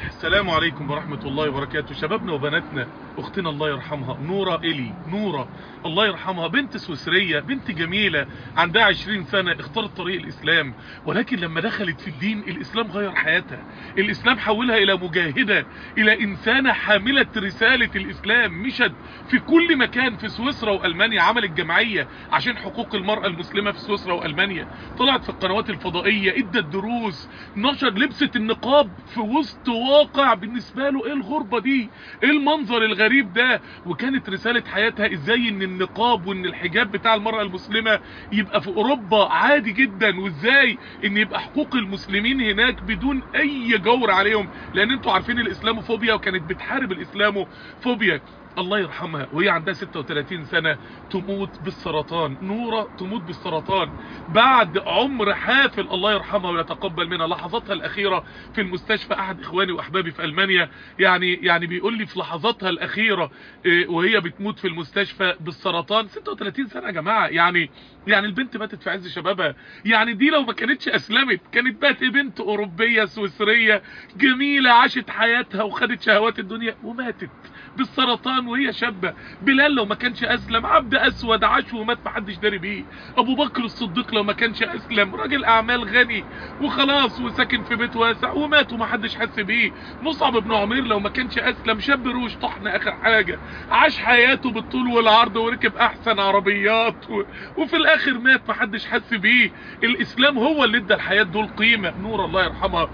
السلام عليكم ورحمة الله وبركاته شبابنا وبناتنا اختنا الله يرحمها نورة إلي نورة الله يرحمها بنت سويسرية بنت جميلة عندها 20 سنة اختارت طريق الإسلام ولكن لما دخلت في الدين الإسلام غير حياتها الإسلام حولها إلى مجاهدة إلى إنسانة حاملة رسالة الإسلام مشت في كل مكان في سويسرا وألمانيا عملت جمعية عشان حقوق المرأة المسلمة في سويسرا وألمانيا طلعت في القنوات الفضائية ادت دروس نشر لبست النقاب في وسط واقع بالنسبة له ايه الغربة دي ايه المنظر الغريب ده وكانت رسالة حياتها ازاي ان النقاب وان الحجاب بتاع المرأة المسلمة يبقى في اوروبا عادي جدا وازاي ان يبقى حقوق المسلمين هناك بدون اي جور عليهم لان انتوا عارفين الاسلاموفوبيا وكانت بتحارب الاسلاموفوبيا الله يرحمها وهي عندها 36 سنة تموت بالسرطان نورة تموت بالسرطان بعد عمر حافل الله يرحمها ويتقبل منها لحظاتها الأخيرة في المستشفى أحد إخواني وأحبابي في ألمانيا يعني يعني بيقول لي في لحظاتها الأخيرة وهي بتموت في المستشفى بالسرطان 36 سنة يا جماعة يعني يعني البنت ماتت في عز شبابها يعني دي لو ما كانتش أسلمت كانت بقت بنت أوروبية سويسرية جميلة عاشت حياتها وخدت شهوات الدنيا وماتت بالسرطان وهي شابة بلال لو ما كانش اسلم عبد اسود عاش ومات محدش داري بيه ابو بكر الصديق لو ما كانش اسلم راجل اعمال غني وخلاص وساكن في بيت واسع ومات ومحدش حس بيه مصعب بن عمير لو ما كانش اسلم شاب روش طحن اخر حاجة عاش حياته بالطول والعرض وركب احسن عربيات و... وفي الاخر مات محدش حس بيه الاسلام هو اللي ادى الحياة دول قيمة نور الله يرحمها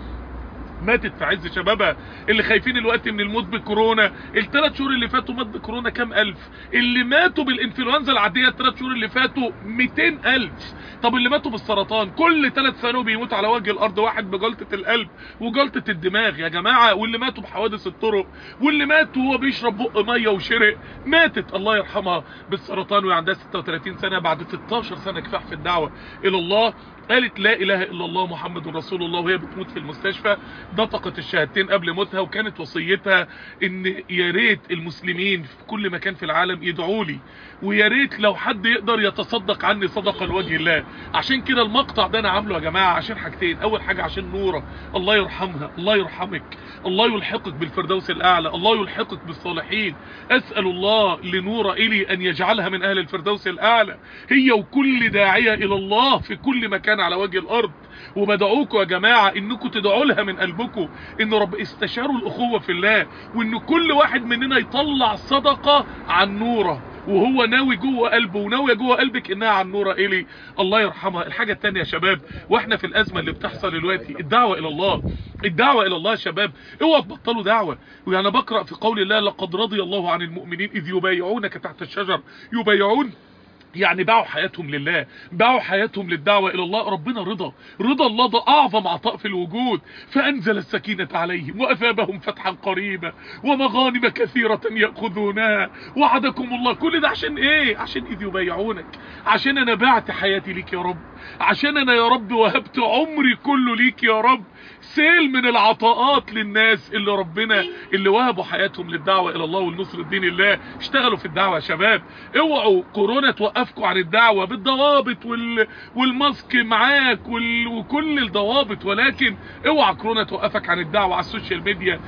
ماتت في عز شبابها اللي خايفين الوقت من الموت بكورونا الثلاث شهور اللي فاتوا مات بكورونا كام الف اللي ماتوا بالانفلونزا العاديه الثلاث شهور اللي فاتوا 200 الف طب اللي ماتوا بالسرطان كل ثلاث سنوات بيموت على وجه الارض واحد بجلطه القلب وجلطه الدماغ يا جماعه واللي ماتوا بحوادث الطرق واللي مات وهو بيشرب بق ميه وشرق ماتت الله يرحمها بالسرطان وهي عندها 36 سنه بعد 16 سنه كفاح في الدعوه الى الله قالت لا اله الا الله محمد رسول الله وهي بتموت في المستشفى نطقت الشهادتين قبل موتها وكانت وصيتها ان يا ريت المسلمين في كل مكان في العالم يدعوا لي ويا ريت لو حد يقدر يتصدق عني صدقه لوجه الله عشان كده المقطع ده انا عامله يا جماعه عشان حاجتين اول حاجه عشان نوره الله يرحمها الله يرحمك الله يلحقك بالفردوس الاعلى الله يلحقك بالصالحين اسال الله لنوره الي ان يجعلها من اهل الفردوس الاعلى هي وكل داعيه الى الله في كل مكان على وجه الارض وبدعوكم يا جماعة انكم تدعوا لها من قلبكم ان رب استشاروا الاخوة في الله وان كل واحد مننا يطلع صدقة عن نوره وهو ناوي جوه قلبه وناوي جوه قلبك انها عن نوره الي الله يرحمها الحاجة التانية يا شباب واحنا في الازمة اللي بتحصل دلوقتي الدعوة الى الله الدعوة الى الله يا شباب اوعوا تبطلوا دعوة ويعني بقرأ في قول الله لقد رضي الله عن المؤمنين اذ يبايعونك تحت الشجر يبايعون يعني باعوا حياتهم لله باعوا حياتهم للدعوة الى الله ربنا رضا رضا الله ده اعظم عطاء في الوجود فانزل السكينة عليهم واثابهم فتحا قريبا ومغانم كثيرة يأخذونها وعدكم الله كل ده عشان ايه عشان اذ يبايعونك عشان انا بعت حياتي ليك يا رب عشان انا يا رب وهبت عمري كله ليك يا رب سيل من العطاءات للناس اللي ربنا اللي وهبوا حياتهم للدعوة الى الله والنصر الدين الله اشتغلوا في الدعوة يا شباب اوعوا كورونا توقفكم عن الدعوة بالضوابط وال... والماسك معاك وال... وكل الضوابط ولكن اوعى كورونا توقفك عن الدعوة على السوشيال ميديا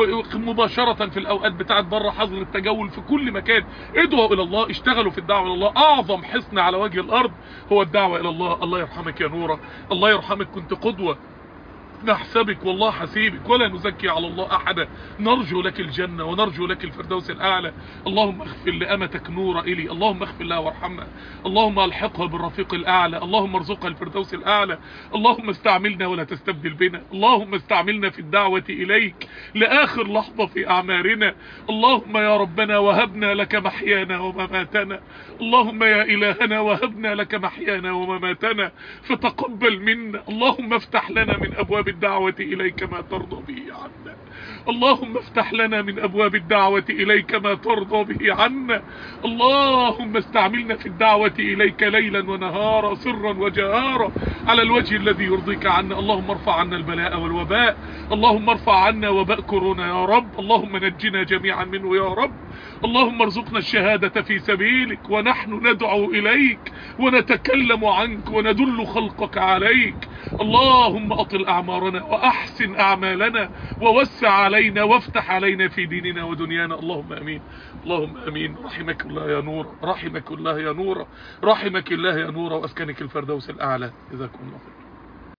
مباشرة في الاوقات بتاعت بره حظر التجول في كل مكان ادعوا الى الله اشتغلوا في الدعوة الى الله اعظم حصن على وجه الارض هو الدعوة الى الله الله يرحمك يا نورة الله يرحمك كنت قدوة نحسبك والله حسيبك ولا نزكي على الله احدا نرجو لك الجنة ونرجو لك الفردوس الاعلى اللهم اغفر لامتك نور الي اللهم اغفر لها وارحمها اللهم الحقها بالرفيق الاعلى اللهم ارزقها الفردوس الاعلى اللهم استعملنا ولا تستبدل بنا اللهم استعملنا في الدعوة اليك لاخر لحظة في اعمارنا اللهم يا ربنا وهبنا لك محيانا ومماتنا اللهم يا الهنا وهبنا لك محيانا ومماتنا فتقبل منا اللهم افتح لنا من ابواب الدعوة إليك ما ترضى به عنا اللهم افتح لنا من أبواب الدعوة إليك ما ترضى به عنا اللهم استعملنا في الدعوة إليك ليلا ونهارا سرا وجهارا على الوجه الذي يرضيك عنا اللهم ارفع عنا البلاء والوباء اللهم ارفع عنا وباء كورونا يا رب اللهم نجنا جميعا منه يا رب اللهم ارزقنا الشهادة في سبيلك ونحن ندعو إليك ونتكلم عنك وندل خلقك عليك اللهم أطل أعمارنا وأحسن أعمالنا ووسع علينا وافتح علينا في ديننا ودنيانا اللهم امين اللهم امين رحمك الله يا نور رحمك الله يا نور رحمك الله يا نور واسكنك الفردوس الاعلى جزاكم الله خير